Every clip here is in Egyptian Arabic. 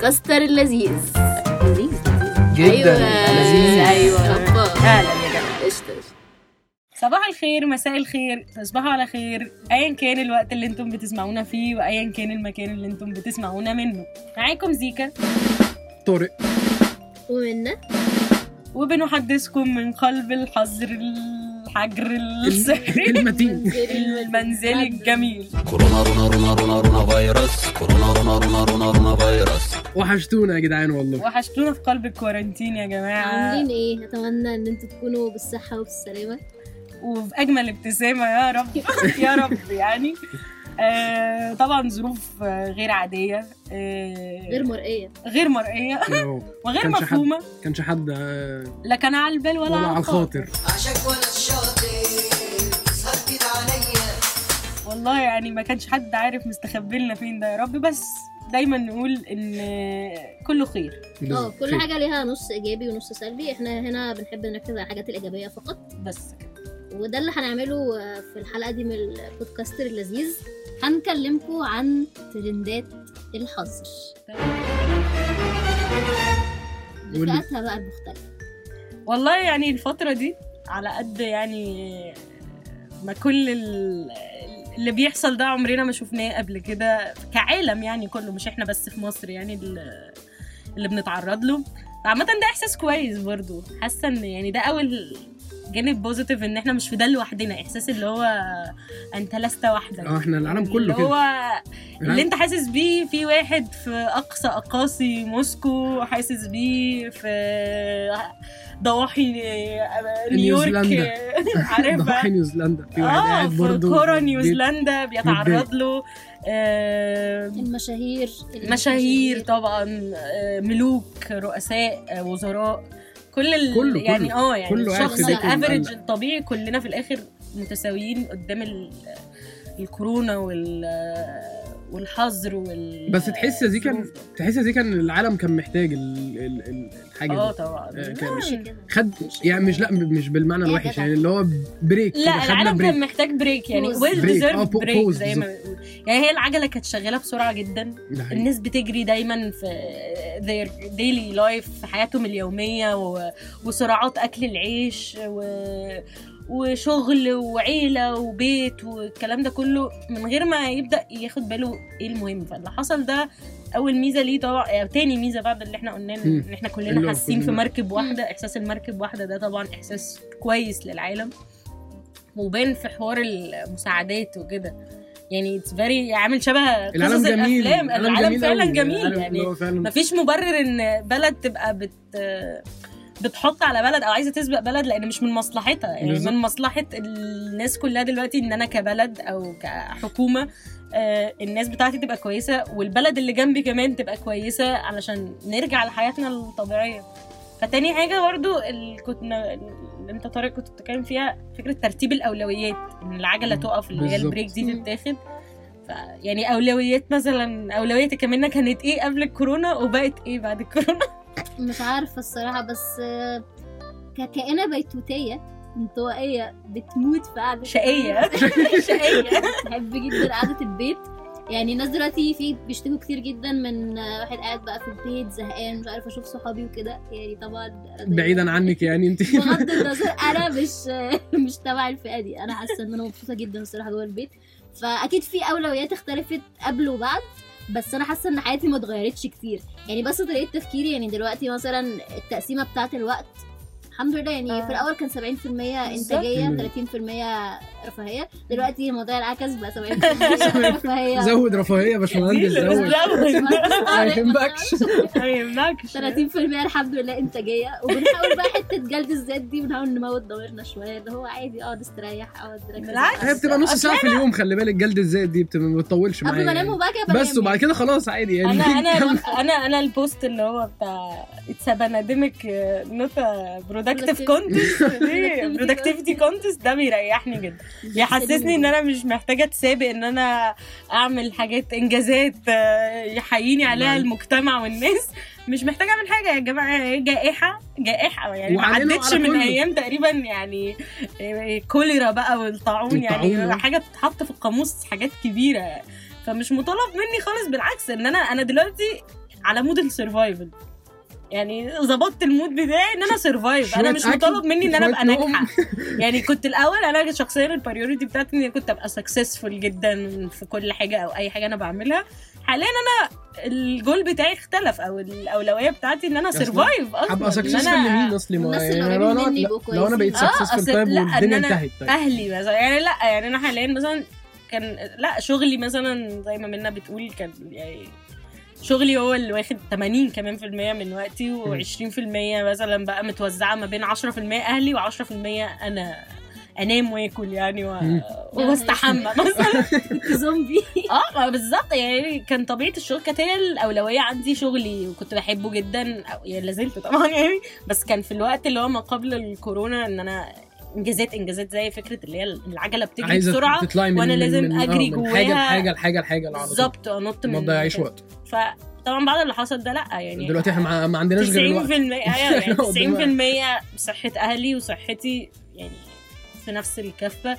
البودكاستر اللذيذ لذيذ جدا ايوه لذيذ ايوه هوبا. اهلا يا جماعه قشطة قشطة. صباح الخير مساء الخير تصبحوا على خير ايا كان الوقت اللي انتم بتسمعونا فيه وايا كان المكان اللي انتم بتسمعونا منه معاكم زيكا طارق ومنا وبنحدثكم من قلب الحظر الحجر السحري المتين المنزلي الجميل كورونا رونا رونا رونا رونا فيروس كورونا رونا رونا رونا رونا فيروس وحشتونا يا جدعان والله وحشتونا في قلب الكورنتين يا جماعه عاملين ايه اتمنى ان انتوا تكونوا بالصحه وبالسلامه وفي اجمل ابتسامه يا رب يا رب يعني آه طبعا ظروف آه، غير عاديه آه غير مرئيه غير مرئيه أهو. وغير كانش حد- مفهومه كانش حد آه، لا كان على البال ولا, ولا على الخاطر عشق ولا الشاطئ تسهر كده عليا والله يعني ما كانش حد عارف مستخبي لنا فين ده يا رب بس دايما نقول ان كله خير اه بالظبط. كل خير. حاجه ليها نص ايجابي ونص سلبي احنا هنا بنحب نركز على الحاجات الايجابيه فقط بس كده وده اللي هنعمله آه، في الحلقه دي من البودكاستر اللذيذ هنكلمكم عن ترندات الحظر واللي- بفئاتها بقى المختلفه والله يعني الفتره دي على قد يعني ما كل ال- اللي بيحصل ده عمرنا ما شفناه قبل كده كعالم يعني كله مش احنا بس في مصر يعني ال- اللي بنتعرض له عامة ده احساس كويس برضو حاسه ان يعني ده اول جانب بوزيتيف ان احنا مش في ده لوحدنا احساس اللي هو انت لست وحدك اه احنا العالم اللي كله كده هو اللي العالم- انت حاسس بيه في واحد في اقصى اقاصي موسكو حاسس بيه في ضواحي نيويورك نيوزيلندا. عارفها ضحي نيوزيلندا في واحد اه قاعد في برضه كورة في البيت. نيوزيلندا بيتعرض له آه، المشاهير مشاهير طبعا آه، ملوك رؤساء آه، وزراء كل ال... كله- يعني كله- اه يعني كله قاعد الشخص في بيته الافريج مقلق. الطبيعي كلنا في الاخر متساويين قدام ال... الكورونا وال والحظر وال بس تحس دي كان الظروف. تحس دي كان العالم كان محتاج ال- ال- ال- الحاجه اه دي طبعا آه، كان- مش كده خد يعني مش لا مش بالمعنى إيه يا الوحش جدع؟ يعني اللي هو بريك كده، لا خدنا العالم بريك كان محتاج بريك يعني Pause. ويل Break. ديزيرف اه، pause بريك زي ما بالظبط. بنقول يعني هي العجله كانت شغاله بسرعه جدا ده حقيقي. الناس بتجري دايما في their daily life في حياتهم اليومية و... وصراعات أكل العيش و... وشغل وعيلة وبيت والكلام ده كله من غير ما يبدأ ياخد باله ايه المهم فاللي حصل ده أول ميزة ليه طبعا يعني تاني ميزة بعد اللي احنا قلناه مم. إن احنا اللي كلنا هو حاسين في كلنا. مركب واحدة إحساس المركب واحدة ده طبعا إحساس كويس للعالم وبان في حوار المساعدات وكده يعني اتس فيري عامل شبه العالم قصص جميل الافلام العالم فعلا أوي. جميل العالم يعني اللي هو فعلا مفيش مبرر ان بلد تبقى بت بتحط على بلد او عايزه تسبق بلد لان مش من مصلحتها يعني بالظبط. من مصلحه الناس كلها دلوقتي ان انا كبلد او كحكومه آه، الناس بتاعتي تبقى كويسه والبلد اللي جنبي كمان تبقى كويسه علشان نرجع لحياتنا الطبيعيه فتاني حاجه برضو اللي كنا اللي انت طارق كنت بتتكلم فيها فكره ترتيب الاولويات ان العجله تقف اللي هي بالظبط. البريك دي مم. تتاخد ف يعني اولويات مثلا اولويتك كمان كانت ايه قبل الكورونا وبقت ايه بعد الكورونا مش عارفه الصراحه بس آه، ككائنه بيتوتيه انطوائيه بتموت في قعده شقيه شقيه بحب جدا قعده البيت يعني الناس دلوقتي في بيشتكوا كتير جدا من آه، واحد قاعد بقى في البيت زهقان مش عارفه اشوف صحابي وكده يعني طبعا بعيدا عنك يعني انت بغض النظر انا مش مش تبع الفئه دي انا حاسه ان انا مبسوطه جدا الصراحه جوه البيت فاكيد في اولويات اختلفت قبل وبعد بس انا حاسه ان حياتي ما اتغيرتش كتير يعني بس طريقه تفكيري يعني دلوقتي مثلا التقسيمه بتاعه الوقت الحمد لله يعني آه. في الاول كان 70% انتاجيه بالظبط. 30% رفاهيه دلوقتي الموضوع العكس بقى 70% رفاهيه زود رفاهيه يا باشمهندس زود ما يهمكش ما يهمكش 30% الحمد لله انتاجيه وبنحاول بقى حته جلد الذات دي بنحاول نموت ضميرنا شويه اللي هو عادي اقعد استريح اقعد أركز بالعكس. هي بتبقى نص أصل ساعه في اليوم خلي بالك جلد الزيت دي بتبقى ما بتطولش معايا قبل ما انام يعني. وبعد كده بس بنام وبعد كده خلاص عادي يعني انا انا انا انا البوست اللي هو بتاع اتس بنادمك نوت برودكتيف Productive- كونتست Productivity برودكتيفيتي كونتست ده بيريحني جدا بيحسسني ان انا مش محتاجه اتسابق ان انا اعمل حاجات انجازات آه، يحييني عليها نعم. المجتمع والناس مش محتاجه اعمل حاجه يا جماعه هي جائحه جائحه يعني ما وعلينا عدتش وعلى من كله. ايام تقريبا يعني آه، كوليرا بقى والطاعون يعني الطاعون. حاجه بتتحط في القاموس حاجات كبيره فمش مطالب مني خالص بالعكس ان انا انا دلوقتي على مود السرفايفل يعني ظبطت المود بتاعي ان انا سرفايف انا شوية مش أكل، مطالب مني ان انا شوية ابقى نوم. ناجحه يعني كنت الاول انا شخصيا البريوريتي بتاعتي اني كنت ابقى سكسسفول جدا في كل حاجه او اي حاجه انا بعملها حاليا انا الجول بتاعي اختلف او الاولويه بتاعتي ان انا أصلاً سرفايف اصلا هبقى إن سكسسفul أنا- لمين اصلي ما الناس اللي يعني قريبين لو انا مني يبقوا لو انا بقيت كويسين. آه، سكسسفul أصل طيب لا، إن والدنيا أنا انتهت طيب اهلي مثلا يعني لا يعني انا حاليا مثلا كان لا شغلي مثلا زي ما منا بتقول كان يعني شغلي هو اللي واخد 80 كمان في المية من وقتي و20% مثلا بقى متوزعة ما بين 10% أهلي و10% أنا أنام وآكل يعني و... مم. واستحمى مثلا كنت زومبي اه ما بالظبط يعني كان طبيعه الشغل كانت هي الاولويه عندي شغلي وكنت بحبه جدا أو يعني لازلت طبعا يعني بس كان في الوقت اللي هو ما قبل الكورونا ان انا انجازات انجازات زي فكره اللي هي العجله بتجري عايزه بسرعه تطلعي من وأنا من- لازم من- آه، أجري من حاجه جواها. لحاجه لحاجه لحاجه على طول. بالظبط انط من ما تضيعيش وقت فطبعا بعد اللي حصل ده لا يعني دلوقتي احنا ما- ما عندناش غير 90% الوقت ايوه يعني قدام 90% صحة أهلي وصحتي يعني في نفس الكفة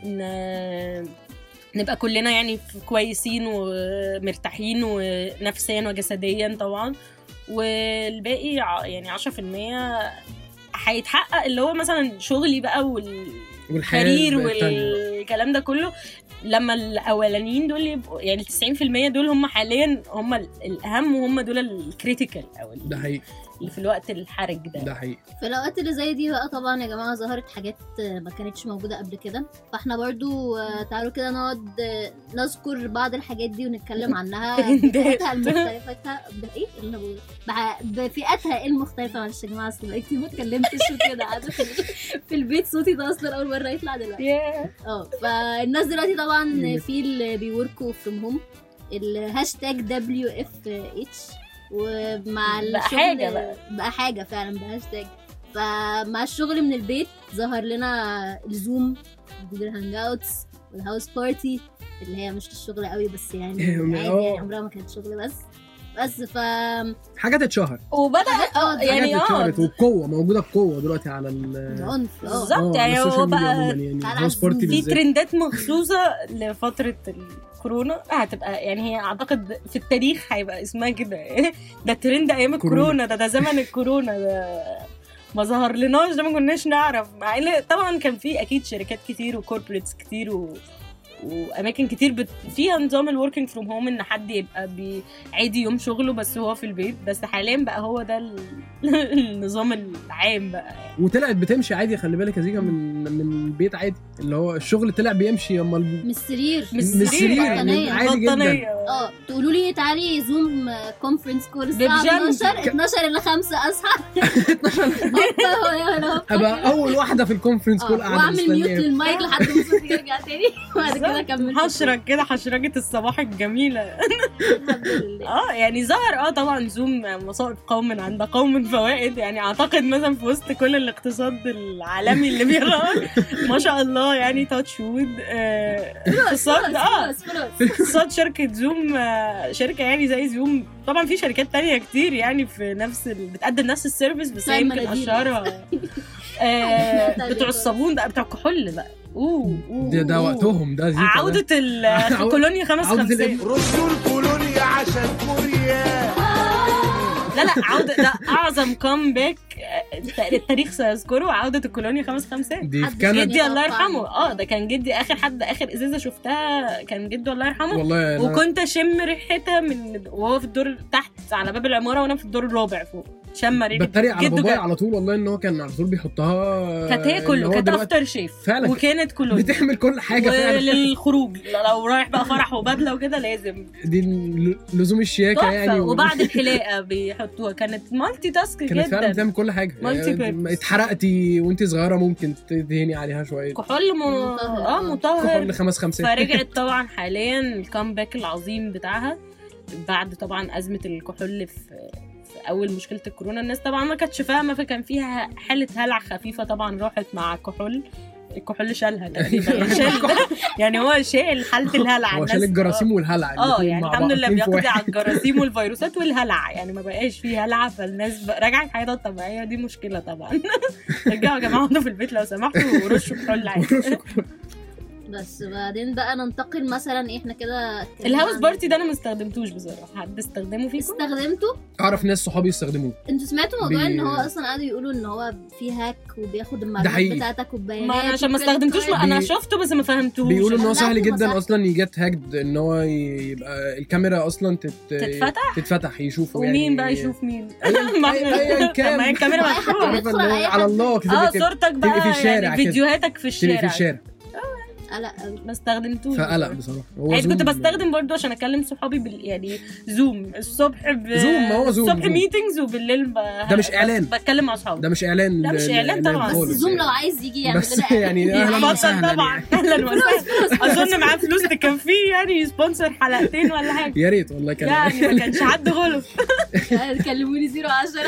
إن نبقى كلنا يعني كويسين ومرتاحين ونفسيا وجسديا طبعا والباقي ع- يعني 10% هيتحقق اللي هو مثلا شغلي بقى وال والحياه الكارير بقت تانية. والكلام ده كله لما الاولانيين دول يبقوا يعني 90% دول هم حاليا هم ال- الاهم وهم دول الكريتيكال او ال- ده حقيقي اللي في الوقت الحرج ده ده حقيقي في الاوقات اللي زي دي بقى طبعا يا جماعه ظهرت حاجات ما كانتش موجوده قبل كده فاحنا برضو آه، تعالوا كده نقعد آه، نذكر بعض الحاجات دي ونتكلم عنها ترندات. بفئاتها المختلفة ب- ايه اللي انا بقوله بع- بفئاتها المختلفة معلش يا جماعه اصل بقالي كتير ما اتكلمتش وكده قاعده في ال- في البيت صوتي ده اصلا اول مره يطلع دلوقتي اه فالناس دلوقتي طبعا جميل. في اللي بيوركوا فروم هوم الهاشتاج دبليو اف اتش ومع بقى الشغل حاجة بقى. بقى حاجه فعلا بقى هاشتاج فمع الشغل من البيت ظهر لنا الزوم جوجل هانج اوتس والهاوس بارتي اللي هي مش الشغل قوي بس يعني إيه، عادي يعني آه. عمرها ما كانت شغل بس بس ف حاجه تتشهر وبدا اه يعني حاجات اه اتشهرت وبقوه موجوده بقوه دلوقتي على ال عنف اه بالظبط آه، يعني على هو السوشيال ميديا بقى عموما يعني تعال هاوس بارتي عزوز. في بالذات ترندات مخصوصه لفتره الكورونا هتبقى يعني هي اعتقد في التاريخ هيبقى اسمها كده ده ترند ايام كورونا. الكورونا ده ده زمن الكورونا ده ما ظهر لناش ده ما كناش نعرف مع ان طبعا كان في اكيد شركات كتير وكوربريتس كتير و... واماكن كتير بت... فيها نظام الوركينج فروم هوم ان حد يبقى بي... عادي يوم شغله بس هو في البيت بس حاليا بقى هو ده ال... النظام العام بقى وطلعت بتمشي عادي خلي بالك يا زيكا من من البيت عادي اللي هو الشغل طلع بيمشي اما ال- من السرير من من السرير بطانية. عادي جدا بطانية. اه تقولوا لي تعالي زوم كونفرنس كول الساعه ببيجامتي. 12 12 الا 5 اصحى هوبا، هو ابقى اول واحده في الكونفرنس اه كول قاعده واعمل ميوت مستنيه للمايك لحد ما صوتي يرجع تاني وبعد كده اكمل حشرك كده حشرجة الصباح الجميلة الحمد لله اه يعني ظهر اه طبعا زوم مصائب قوم عند قوم فوائد يعني اعتقد مثلا في وسط كل الاقتصاد العالمي اللي بيظهر ما شاء الله يعني تاتش وود آه اقتصاد اه خلاص خلاص اقتصاد شركة زوم آه شركة يعني زي زوم طبعا في شركات تانية كتير يعني في نفس ال... بتقدم نفس السيرفيس بس زي هي يمكن المناديل. اشهرها آه تانية بتوع خالص. الصابون بقى بتوع الكحول بقى اوه أوه، ده, ده أوه. وقتهم ده زيكا ده. عودة ال في عودة- كولونيا خمس عودة خمسات الإب- رسول كولونيا عشان كوريا لا لا عودة ده أعظم كومباك التاريخ سيذكره عودة الكولونيا خمس خمسات دي في محدش كندا جدي الله يتوقع. يرحمه اه ده كان جدي اخر حد اخر ازازه شفتها كان جدي الله يرحمه والله أنا- وكنت اشم ريحتها من وهو في الدور تحت على باب العماره وانا في الدور الرابع فوق شم ريحه بتريق على جده بابايا جد. على طول والله ان هو كان على طول بيحطها كانت هي اللي كله هو كانت دلوقتي افتر شيف فعلا. وكانت كولونيا بتعمل كل حاجه فعلا وللخروج لو رايح بقى فرح وبدله وكده لازم دي ل- لزوم الشياكه تحفه يعني و- وبعد الحلاقه بيحطوها كانت مالتي تاسك كانت فعلا جدا بتعمل كل حاجه مالتي يعني بيربس. اتحرقتي وانت صغيره ممكن تدهني عليها شويه كحول م... مطهر. اه مطهر كحول خمس خمسات فرجعت طبعا حاليا الكامباك العظيم بتاعها بعد طبعا ازمه الكحول في في اول مشكله الكورونا الناس طبعا ما كانتش فاهمه فكان فيها حاله هلع خفيفه طبعا راحت مع الكحول الكحول شالها تقريبا يعني, شال يعني هو شال حاله الهلع هو الناس- شال الجراثيم والهلع اه الاتنين يعني مع الحمد بعض، لله اتنين في بيقضي واحد. على الجراثيم والفيروسات والهلع يعني ما بقاش فيه هلع فالناس بقى- رجعت حياتها الطبيعيه دي مشكله طبعا رجعوا يا جماعه اقعدوا في البيت لو سمحتوا ورشوا كحول عادي بس بعدين بقى ننتقل مثلا إيه، احنا كده اتكلمنا الهاوس عن- بارتي ده انا ما استخدمتوش بصراحه حد استخدمه فيكم استخدمته اعرف ناس صحابي يستخدموه انتوا سمعتوا موضوع بي- ان هو اصلا قعدوا يقولوا ان هو في هاك وبياخد المعلومات حقيقي. بتاعتك والبيانات ما انا عشان ما وكده. استخدمتوش ما انا بي- شفته بس ما فهمتوش بيقولوا ان هو لا، سهل هو جدا سهل. اصلا يجت هاكد ان هو ي- يبقى الكاميرا اصلا تت... تتفتح تتفتح يشوفوا ومين يعني بقى يشوف مين أيا- ما أيا- أيا كان. ما هي الكاميرا أي حد مفتوحه بيدخل عارفة على اللي هو أي على حد. الله كده اه كده صورتك بقى تبقي في الشارع يعني كده. فيديوهاتك في تبقي الشارع في الشارع قلق قوي ما استخدمتوش فقلق بصراحة. بصراحه هو يعني كنت زوم. بستخدم برضو عشان اكلم صحابي بال... يعني زوم الصبح ب... زوم، ما هو زوم، الصبح زوم. ميتنجز وبالليل ب... ده مش إعلان. بتكلم مع اصحابي ده مش اعلان لا، مش ل- إعلان ل- طبعا. بس خالص زوم يعني. لو عايز يجي يعمل بس لنا يعني اهلا يسبونسر وسهلا طبعا يعني. اهلا وسهلا اظن معاه فلوس تكفيه يعني يسبونسر حلقتين ولا حاجه يا ريت والله كان يعني ما كانش حد غلط كلموني 010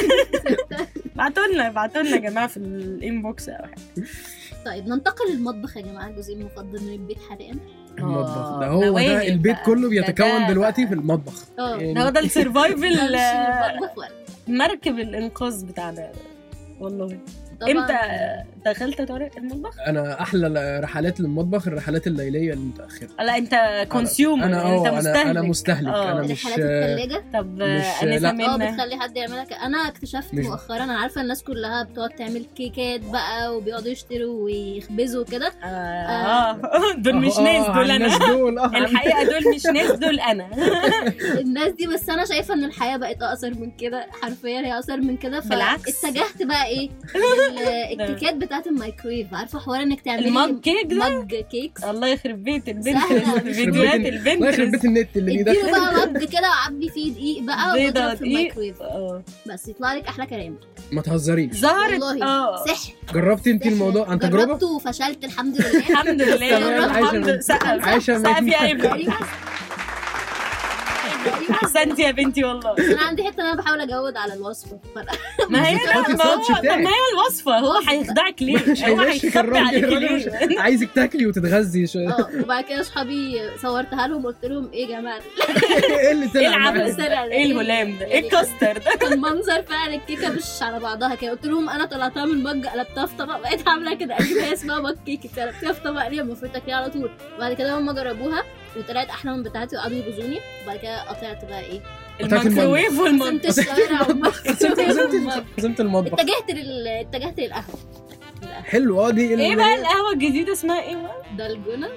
ابعتوا لنا ابعتوا لنا يا جماعه في الانبوكس او حاجه طيب ننتقل للمطبخ يا جماعه الجزء المفضل من البيت حاليا المطبخ ده آه، هو ده نوادر البيت بقى. كله ده- بيتكون ده دلوقتي بقى. في المطبخ اه يعني ده هو ده السرفايفل مش المطبخ ولا مركب الانقاذ بتاعنا والله طبعاً. امتى دخلت طارق المطبخ؟ انا احلى رحلات للمطبخ الرحلات الليليه المتاخره لا انت كونسيومر انا اه انت انا مستهلك انا مستهلك آه. انا مش رحلات الثلاجه طب مش- انا لا. اه سامعنا بتخلي حد يعملها ك... انا اكتشفت مش- مؤخرا انا عارفه الناس كلها بتقعد تعمل كيكات بقى وبيقعدوا يشتروا ويخبزوا كده اه دول مش آه، ناس آه، دول الناس انا دول اه الحقيقه دول مش ناس دول انا الناس دي بس انا شايفه ان الحياه بقت اقصر من كده حرفيا هي اقصر من كده بالعكس. فاتجهت بقى ايه لل- الكيكات بتاعت الميكرويف عارفه حوار انك تعملي المج كيك ده مج كيكس الله يخرب بيت البنت سهلة. فيديوهات الله يخرب بيت البنت النت اللي بيه اديله ده بقى مج كده وعبي فيه دقيق بقى بيضة واضرب في ودقيق. الميكرويف اه بس يطلع لك احلى كلام ما تهزريش ظهرت والله اه سحر جربتي انت سحر. الموضوع عن تجربه جربته وفشلت الحمد لله الحمد لله تمام، عايشة الحمد من- سقف عايشة من- سقف يا ابني تقريبا احسنتي يا بنتي والله انا عندي حته ان انا بحاول اجود على الوصفه ف- ما هي بتحطي ما هو التاتش طب بتاعك. ما هي الوصفه هو هيخدعك ليه؟ مش هو هيمشي هيخبي الراجل عليك الراجل ليه؟ مش- عايزك تاكلي وتتغذي شويه اه وبعد كده اصحابي صورتها لهم قلت لهم ايه يا جماعه ايه اللي ايه طلع العبث ده؟ ده؟ ايه الهلام ده؟ ايه الكاستر ده؟ كان منظر فعلا الكيكه مش على بعضها كده قلت لهم انا طلعتها من مج قلبتها في طبق بقيت عامله كده اجيب هي اسمها مج كيكه قلبتها في طبق ليه المفروض تاكليها على طول بعد كده هم جربوها وطلعت احلى من بتاعتي وقعدوا يبوظوني وبعد كده قطعت بقى ايه بتاعت الميكروويف قسمت والمطبخ الشوارع قسمت والمج قسمت- قسمت المطبخ اتجهت لل اتجهت للقهوه القهوة. حلو اه دي ايه بقى القهوه الجديده اسمها ايه بقى؟ ده الجونه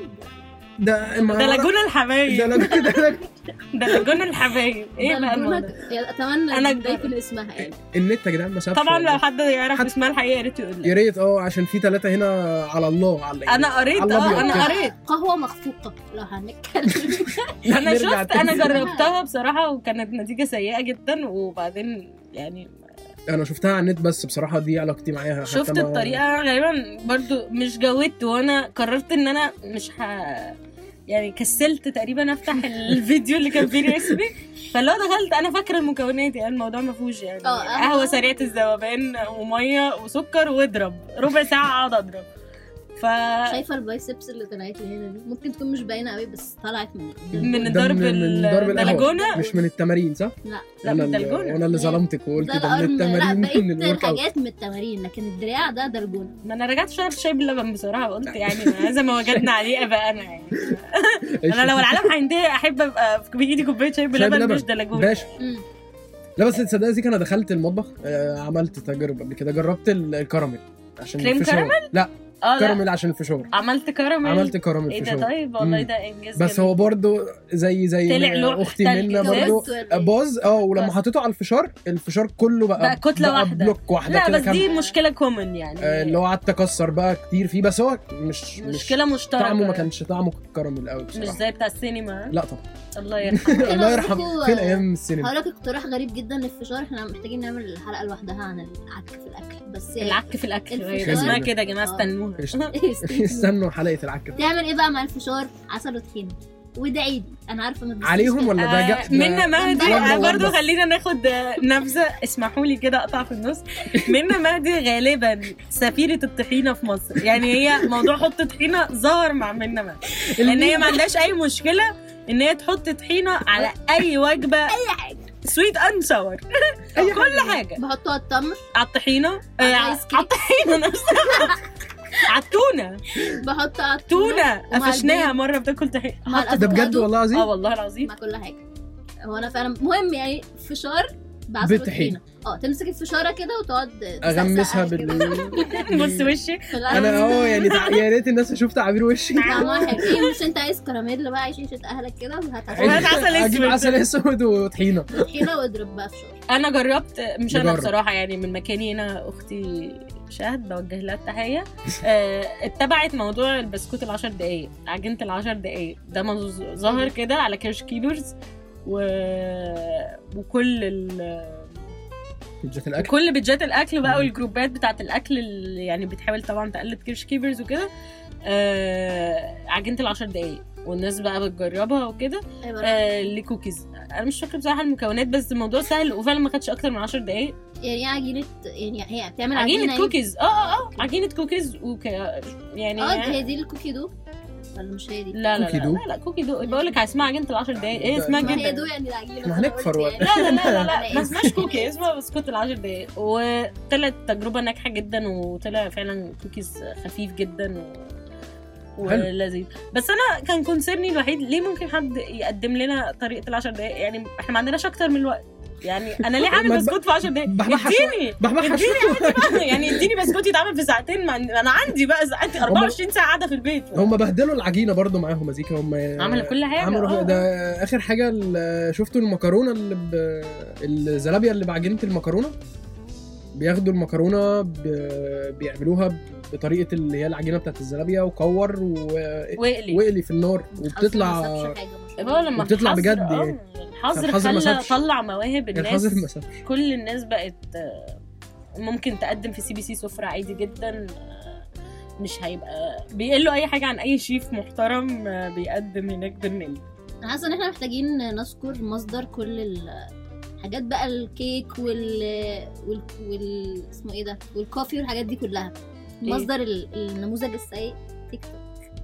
ده ما ده لاجون ده الحبايب لاجون ده ده لاجون الحبايب ايه ده بقى الجونة الموضوع؟ يعني اتمنى أنا ان ده أجرب. يكون اسمها يعني النت يا جدعان ما سابش طبعا والله. لو حد يعرف حد- اسمها الحقيقه يا ريت يقول يا لي ريت اه عشان في ثلاثة هنا على الله على انا قريت على اه الأبيض انا كده. قريت قهوه مخفوقه لو هنتكلم انا نرجع شفت انا تاني. جربتها بصراحه وكانت نتيجه سيئه جدا وبعدين يعني انا شفتها على النت بس بصراحة دي علاقتي معاها حتى شفت ما- الطريقه غالبا برضو مش جودت وانا قررت ان انا مش ه... يعني كسلت تقريبا افتح الفيديو اللي كان فيه ريسبي فلو دخلت انا فاكره المكونات يعني الموضوع ما فيهوش يعني اه، قهوة. قهوه سريعه الذوبان وميه وسكر واضرب ربع ساعه اقعد اضرب ف شايفه البايسبس اللي طلعت لي هنا دي ممكن تكون مش باينه قوي بس طلعت من قدام. من ده ضرب من- من ضرب القهوة الدلجونه مش من التمارين صح؟ لا لا انا من اللي الدلجونه وانا اللي لا. ظلمتك وقلت ده ده من الارم لا التمارين بقيت من الورك اوت الحاجات من التمارين لكن الدراع ده ده الجون ما انا رجعت شربت شاي باللبن بصراحه قلت يعني ما زي ما وجدنا عليه ابقى انا يعني انا لو العالم هينتهي احب ابقى في بايدي كوبايه شاي باللبن بلبن. مش دلجون باشا مم. لا بس تصدق زيك انا دخلت المطبخ آه، عملت تجارب قبل كده جربت ال- الكراميل عشان كريم الفشار لا اه لا كراميل عشان الفشار عملت كراميل عملت كراميل ايه ده فشار طيب والله مم. ده انجاز بس جميل. هو برضو زي زي طلع لوح اختي تلج منى كده. برضو بس ولا إيه؟ باظ اه ولما بس. حطيته على الفشار الفشار كله بقى بقى كتلة بقى واحدة. بلوك واحده لا كده بس كان دي مشكله كومن يعني آه، اللي هو قعدت اكسر بقى كتير فيه بس هو مش مش مشكله مشتركه طعمه ما كانش طعمه كراميل قوي مش بصراحه زي بتاع السينما لا طبعا الله يرحمه الله يرحم قصدكوا- فين ايام السينما هقول لك اقتراح غريب جدا للفشار احنا محتاجين نعمل حلقه لوحدها عن العك في الاكل بس العك في الاكل الفشار. اسمها كده يا جماعه آه. استنوها قشطة. استنى. استنوا حلقه العكه تعمل ايه بقى مع الفشار عسل وطحينه وده عيد انا عارفه ما تبصيش عليهم كده. ولا ده آه، جا ده- منا مهدي وردة آه، برضو وردة. خلينا ناخد آه، نبذه اسمحوا لي كده اقطع في النص منا مهدي غالبا سفيره الطحينه في مصر يعني هي موضوع حط طحينه ظهر مع منا مهدي لان هي ما عندهاش اي مشكله ان هي تحط طحينه على اي وجبه اي حاجه سويت اند ساور كل حاجه بحطه على التمر على الطحينه آه، على على الآيس كريم. الطحينه نفسها على التونه بحط على تونه ومع قفشناها البيض. مره بتاكل تحقيق مع حط- ده بجد الأفوكادو. والله العظيم اه والله العظيم مع كل حاجه هو انا فعلا مهم يعني فشار بعسل بالطحينة. وطحينه اه تمسك الفشاره كده وتقعد اغمسها تسقسقها بال بص وشي في الأول. انا اه يعني تع- يا ريت الناس تشوف تعابير وشي طعمها حلو ايه مش انت عايز كراميل بقى عيش عيشة اهلك كده وهات وهات عسل اجيب أسود. عسل اسود وطحينه طحينه واضرب بقى فشار انا جربت مش انا نجرب. بصراحه يعني من مكاني هنا اختي شهد بوجه لها التحيه آه، اتبعت موضوع البسكوت العشر دقايق عجينه العشر دقايق ده مز- ظهر كده على كاش كيلورز و... وكل ال... بيتزا الاكل كل بيتجات الاكل بقى والجروبات بتاعت الاكل اللي يعني بتحاول طبعا تقلد كيرش كيبرز وكده آه عجينه العشر دقايق والناس بقى بتجربها وكده أيوة. آه لكوكيز انا مش فاكره بصراحه المكونات بس الموضوع سهل وفعلا ما خدش اكتر من 10 دقايق يعني ايه عجينه يعني هي بتعمل عجينه عجينه كوكيز اه اه اه عجينه كوكيز وك يعني اه هي دي الكوكي دو ولا مش هي دي؟ لا لا كوكي لا دو؟ لا, لا كوكي دو بقول لك اسمها عجينه العشر دقايق ايه ده- اسمها ما هي جدا دو يعني العجينه احنا فأنا هنكفر قلت ولا- يعني. لا لا لا لا, لا أنا ما آسف. اسمهاش كوكي اسمها بسكوت العشر دقايق وطلعت تجربة ناجحة جدا وطلع فعلا كوكيز خفيف جدا و... حلو. ولذيذ بس انا كان كونسيرني الوحيد ليه ممكن حد يقدم لنا طريقة العشر دقايق يعني احنا ما عندناش اكتر من الوقت يعني انا ليه ما اعمل تب- بسكوت في 10 دقايق بحبحها اديني بحبحها اديني عادي بقى. يعني اديني بسكوت يتعمل في ساعتين ما عندي- انا عندي بقى ساعات 24 ساعة قاعدة في البيت هم بهدلوا العجينه برضو معاهم مزيكا هم عملوا كل حاجة عملوا آه. ده اخر حاجه ال- شفتوا المكرونه اللي ب... الزلابيا اللي بعجينه المكرونه بياخدوا المكرونه ب... بيعملوها ب- بطريقه اللي هي العجينه بتاعت الزلابيا وكور و... واقلي واقلي في النار الحظ ما وبتطلع سابش حاجة ما شاء هو الله. لما وبتطلع الحظر- بجد آه، يعني. الحظر الحظر ما خلى سابش. طلع مواهب الناس الحظر ما سابش كل الناس بقت آه، ممكن تقدم في سي بي سي سفرة عادي جدا آه، مش هيبقى بيقلوا اي حاجه عن اي شيف محترم آه، بيقدم هناك بالمنيو انا حاسه ان احنا محتاجين نذكر مصدر كل الحاجات بقى الكيك وال وال, وال... اسمه ايه ده والكوفي والحاجات دي كلها إيه؟ مصدر ال... النموذج السيء تيك توك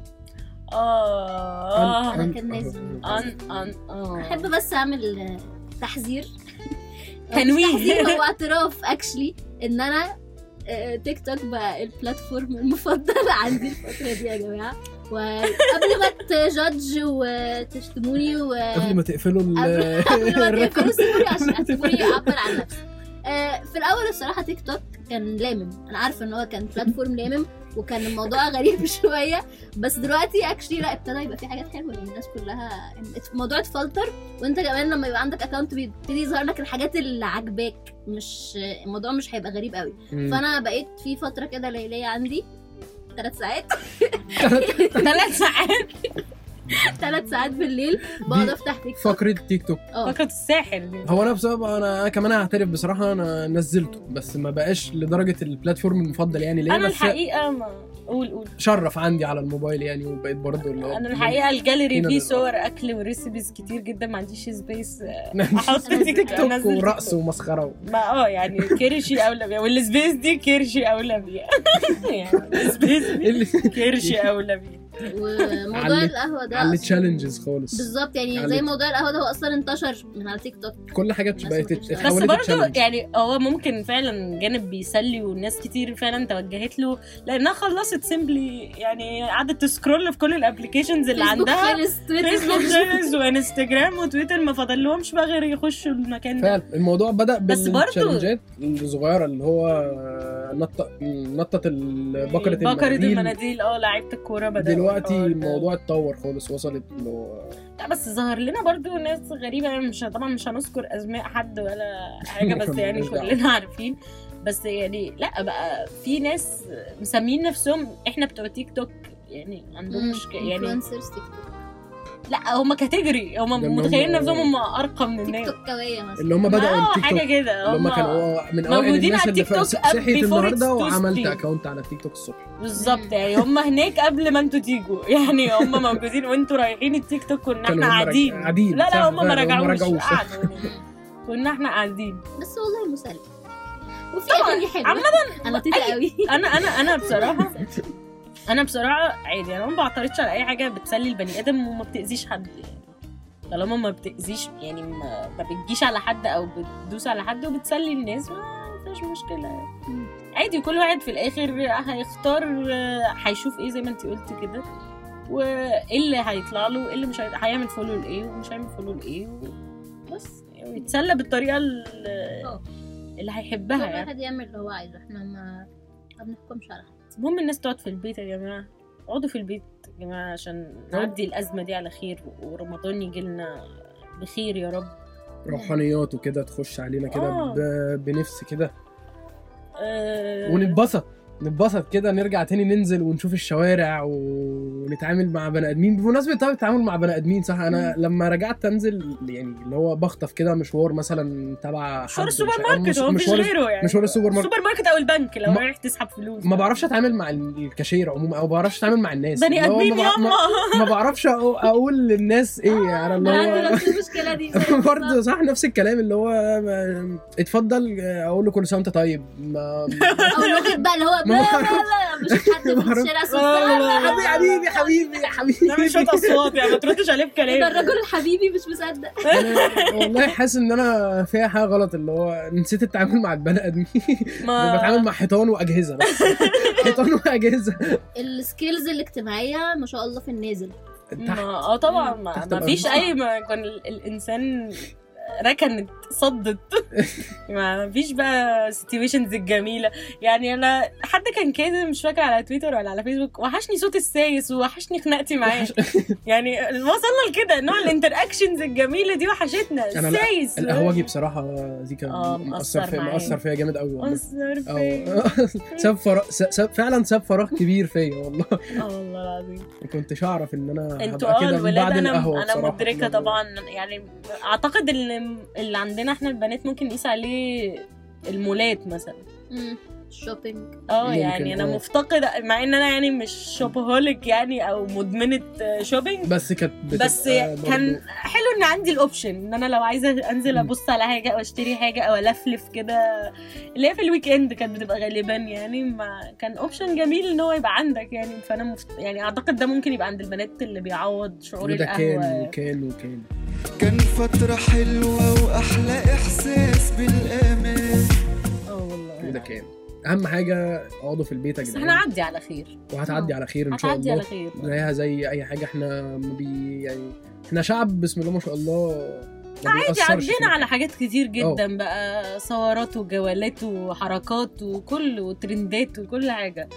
اه أنا كان لازم. ان ان اه احب بس اعمل تحذير تنويه. مش تحذير هو اعتراف اكشلي ان انا آه، تيك توك بقى البلاتفورم المفضل عندي الفتره دي يا جماعه وقبل ما تجادج وتشتموني و قبل ما تقفلوا ال- قبل ما الرقم تقفلوا سيبوني عشان سيبوني اعبر عن نفسي آه، في الاول الصراحه تيك توك كان لامم انا عارفه ان هو كان بلاتفورم لامم وكان الموضوع غريب شويه بس دلوقتي اكشلي لا ابتدى يبقى في حاجات حلوه يعني الناس كلها الموضوع اتفلتر وانت كمان لما يبقى عندك اكونت بيبتدي يظهر لك الحاجات اللي عاجباك مش الموضوع مش هيبقى غريب قوي مم. فانا بقيت في فتره كده ليليه عندي ثلاث ساعات ثلاث ساعات ثلاث ساعات بالليل بقعد دي افتح تيك توك فقره تيك توك اه فقط الساحل دي هو انا بصراحه انا أنا كمان هعترف بصراحه انا نزلته بس ما بقاش لدرجه البلاتفورم المفضل يعني ليا انا بس الحقيقه ما قول قول شرف عندي على الموبايل يعني وبقيت برضه اللي هو انا الحقيقه الجاليري هنا فيه ده. صور اكل وريسيبيز كتير جدا ما عنديش سبيس نزل احط تيك توك أنزل ورقص ومسخره ما اه يعني كرشي اولى بيها والسبيس دي كرشي اولى بيها يعني السبيس دي اللي كرشي اولى بيها وموضوع على- القهوه ده على أصلاً- التشالنجز خالص بالظبط يعني على- زي موضوع القهوه ده هو اصلا انتشر من على تيك توك كل حاجه الناس بقت ما كانتش بس اتحولت برضه لتشالنج. يعني هو ممكن فعلا جانب بيسلي والناس كتير فعلا توجهت له لانها خلصت سيمبلي يعني قعدت تسكرول في كل الابلكيشنز اللي فيسبوك عندها خلص تويتر فيسبوك خلص. خلص وانستجرام وتويتر ما فاضلهمش بقى غير يخشوا المكان ده فعلا الموضوع بدا بس برضه- بالتشالنجات الصغيره اللي هو نط نطت ال- بكره بكرة المناديل المناديل اه لعيبه الكوره بدأوا دلوقتي الحوار ده. الموضوع اتطور خالص وصلت انه لا بس ظهر لنا برضو ناس غريبة يعني مش طبعا مش هنذكر أسماء حد ولا حاجة بس يعني ملناش دعوة. كلنا عارفين بس يعني لا بقى في ناس مسمين نفسهم احنا بتوع تيك توك يعني عندهم مشكلة يعني انفلونسرز تيك توك لا هم كاتيجوري هم ده إن متخيلين هم- نفسهم هم ارقى من تيك الناس توكاويه مثلا اللي هم بداوا اه التيك توك حاجة كده اللي هم هم كانوا من اوائل موجودين الناس على اللي التيك توك ف- صحيت before it's النهارده too وعملت stream. اكونت على تيك توك الصبح بالظبط يعني هم هناك قبل ما انتوا تيجوا يعني هم موجودين وانتوا رايحين التيك توك كنا كانوا احنا هم راج- قاعدين قاعدين، لا صح، لا هم ما فعلا، هم رجعوش رجعوش، صح. قعدوا كنا احنا قاعدين بس والله مسلي وفي طبعاً. اغاني حلوه عامة انا لطيفه قوي انا انا انا بصراحه انا بصراحه عادي انا ما بعترضش على اي حاجه بتسلي البني ادم وما بتاذيش حد يعني طالما ما بتاذيش يعني ما, ما بتجيش على حد او بتدوس على حد وبتسلي الناس ما مش مشكله عادي كل واحد في الاخر هيختار آه، هيشوف ايه زي ما انت قلتي كده وايه اللي هيطلع له ايه اللي مش هي- هيعمل فولو لايه ومش هيعمل فولو لايه و- بس ويتسلى بالطريقه ال- اه. اللي كل هيحبها يعني واحد يعمل اللي هو عايزه احنا ما ما بنحكمش على حد المهم الناس تقعد في البيت يا جماعه اقعدوا في البيت يا جماعه عشان نعدي الازمه دي على خير ورمضان يجي لنا بخير يا رب روحانيات وكده تخش علينا كده آه. ب- بنفس كده أه ونتبسط نتبسط كده نرجع تاني ننزل ونشوف الشوارع ونتعامل مع بني ادمين بمناسبه طبعا التعامل مع بني ادمين صح انا لما رجعت انزل يعني اللي هو بخطف كده مشوار مثلا تبع مشوار حد السوبر مش- أو ماركت مش- هو مفيش مشوار غيره يعني مشوار السوبر ماركت السوبر ماركت او البنك لو ما- رايح تسحب فلوس ما بعرفش اتعامل مع الكاشير عموما او ما بعرفش اتعامل مع الناس بني اللي هو ادمين ما بع- ما- ياما ما بعرفش أقو- اقول للناس ايه انا اللي انا عنده هو نفس المشكله دي برضه صح نفس الكلام اللي هو ما- اتفضل اقول له كل سنه وانت طيب ما او الواحد بقى اللي هو ما لا بعرف- لا لا مش حد في بعرف- الشارع لا، صوت لا، لا، حبيبي حبيبي حبيبي حبيبي نعمل شويه اصوات يعني ما تردش عليه يبقى بكلام الرجل الحبيبي مش مصدق انا والله حاسس ان انا فيها حاجه غلط اللي هو نسيت التعامل مع البني ادمين ما بتعامل مع حيطان واجهزه بس حيطان واجهزه السكيلز الاجتماعيه ما شاء الله في النازل ما تحت اه طبعا ما, تحت ما فيش الأرض. اي ما كان ال- الانسان ركنت صدت ما فيش بقى سيتويشنز الجميله يعني انا حد كان كاتب مش فاكر على تويتر ولا على فيسبوك وحشني صوت السايس ووحشني خناقتي معاه يعني وصلنا لكده نوع الانتراكشنز الجميله دي وحشتنا أنا لا، السايس القهوجي بصراحه دي كان آه، مأثر مأثر فيا معايا. مأثر فيا جامد قوي والله مصدر أو فين ساب فراغ ساب فعلا ساب فراغ كبير فيا والله اه والله العظيم ما كنتش اعرف ان انا انتوا هبقى اه كده من الولاد بعد انا القهوه انا بصراحة. مدركه طبعا يعني اعتقد اللي اللي عندنا احنا البنات ممكن نقيس عليه المولات مثلا مم. الشوبينج اه ممكن، يعني انا اه. مفتقده مع ان انا يعني مش شوبهوليك يعني او مدمنه شوبينج بس كانت بس بتبقى كان برضو- حلو ان عندي الاوبشن ان انا لو عايزه انزل مم. ابص على حاجه او اشتري حاجه او الفلف كده اللي هي في الويك اند كانت بتبقى غالبا يعني ما كان اوبشن جميل ان هو يبقى عندك يعني فانا مفت... يعني اعتقد ده ممكن يبقى عند البنات اللي بيعوض شعور وده كان القهوه وكان وكان كان فترة حلوة وأحلى إحساس بالأمان اه والله وده كان اهم حاجه اقعدوا في البيت يا بس جدعان هنعدي على خير وهتعدي على خير ان شاء هتعدي الله على خير زيها زي اي حاجه احنا ما بي يعني احنا شعب بسم الله ما شاء الله ما عادي بيأثرش عدينا فينا. على حاجات كتير جدا بقى ثورات وجولات وحركات وكل وترندات وكل حاجه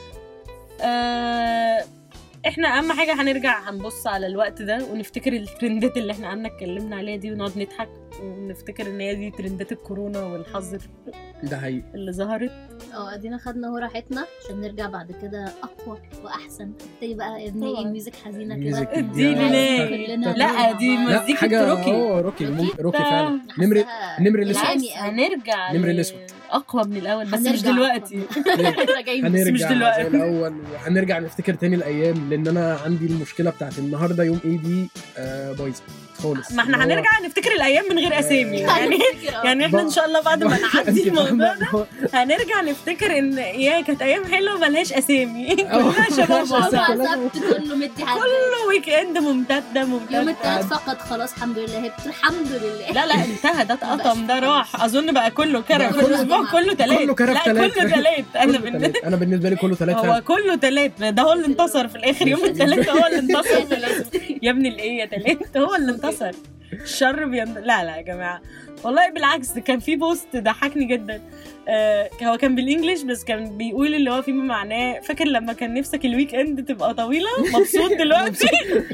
آه احنا اهم حاجه هنرجع هنبص على الوقت ده ونفتكر الترندات اللي احنا قعدنا اتكلمنا عليها دي ونقعد نضحك ونفتكر ان هي دي ترندات الكورونا والحظر ده حقيقي اللي ظهرت اه ادينا خدنا اهو راحتنا عشان نرجع بعد كده اقوى واحسن تبتدي بقى يا ابني ايه طبعا. ميوزك حزينه ميوزك كده اديني يا- ليه؟ كلنا لا، دي مع بعض. لا مزيكة حاجه روكي. اه روكي روكي؟ روكي فعلا حاساها نمر النمر الأسود. العامي بس أوي. هنرجع نمر ل- الأسود. اقوى من الاول بس مش هنرجع دلوقتي راجعين بس هنرجع مش دلوقتي. زي الاول وهنرجع نفتكر تاني الايام لان انا عندي المشكله بتاعت النهارده يوم ايه دي آه بايظه خالص ما احنا اللي هو- هنرجع نفتكر الايام من غير اسامي يعني هنفتكر، اه. يعني احنا ان شاء الله بعد ما نعدي أنت فاهمة الموضوع اللي هو- هنرجع نفتكر ان يا كانت ايام حلوه ملهاش اسامي اه. كلها شباب ملهاش بعض. أسامي. كله سبت كله مدي حد كله ويك اند ممتده يوم ممتده التلات فقط خلاص الحمد لله هبت الحمد لله لا لا انتهى ده اتقطم ده راح اظن بقى كله كرف بقى كله- الاسبوع كله تلات كله كرف لا تلات. كله تلات انا كله بالنسبه تلات. انا بالنسبه لي كله ثلاث هو كله تلات ده هو اللي انتصر في الاخر يوم التلات هو اللي انتصر في الأسبوع. يا ابني الايه يا تلات هو اللي انتصر الشر بيند... لا لا يا جماعه والله بالعكس كان في بوست ضحكني جدا آه هو كان بالانجلش بس كان بيقول اللي هو فيما معناه فاكر لما كان نفسك الويك اند تبقى طويله مبسوط دلوقتي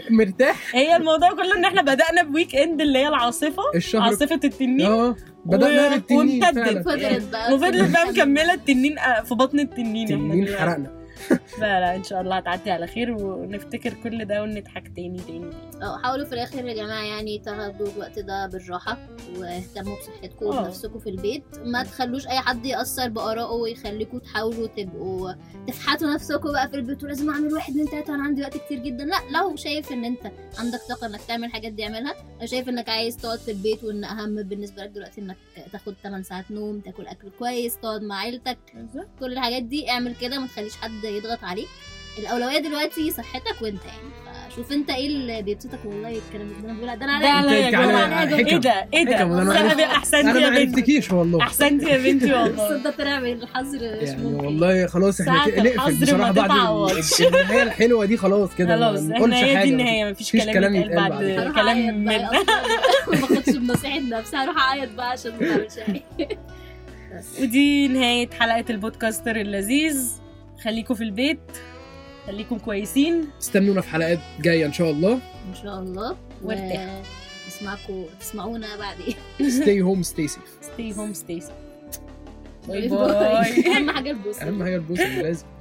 مرتاح هي الموضوع كله ان احنا بدانا بويك اند اللي هي العاصفه الشهر عاصفه التنين اه بدانا و- بالتنين وامتدت. فعلا فضلت بقى وفضلت بقى مكمله التنين آه، في بطن التنين احنا التنين دلوقتي. حرقنا لا لا ان شاء الله هتعدي على خير ونفتكر كل ده ونضحك تاني تاني اه حاولوا في الاخر يا جماعه يعني تاخدوا الوقت ده بالراحه واهتموا بصحتكم اه. وبنفسكم في البيت ما تخلوش اي حد ياثر بارائه ويخليكم تحاولوا تبقوا تفحتوا نفسكم بقى في البيت ولازم اعمل واحد اتنين تلاته انا عندي وقت كتير جدا لا لو شايف ان انت عندك طاقه انك تعمل الحاجات دي اعملها لو شايف انك عايز تقعد في البيت وان اهم بالنسبه لك دلوقتي انك تاخد 8 ساعات نوم تاكل اكل كويس تقعد مع عيلتك كل الحاجات دي اعمل كده ما تخليش حد يضغط عليك الاولويه دلوقتي صحتك وانت يعني شوف انت ايه اللي بيبسطك والله الكلام ده انا بقول ده انا ده عليا لا يا انت على- جماعه على ايه حكم. ده ايه ده حكم، وده أنا لا، عرفت- احسنتي انا يا ما بنتي عرفتكيش والله احسنتي يا بنتي والله الصوت ده طلع من الحظر مش يعني ممكن والله خلاص احنا ساعة ت- نقفل الحظر بصراحه ما بعد تتعوضش. ال- النهايه الحلوه دي خلاص كده خلاص ما احنا نقولش هي دي حاجه النهايه مفيش مفيش كلام كلام يتقال يتقال بعد بعد كده. هروح اعيط كلام بقى من اصلا ما باخدش بنصيحة نفسي هروح اعيط بقى عشان ما بعملش حاجة ودي نهايه حلقه البودكاستر اللذيذ خليكم في البيت خليكم كويسين استنونا في حلقات جايه ان شاء الله ان شاء الله وارتاح. نسمعكم تسمعونا بعدين ستي هوم ستي سيف stay home stay safe باي باي باي باي اهم حاجة البوس اهم حاجه البوس اللي لازم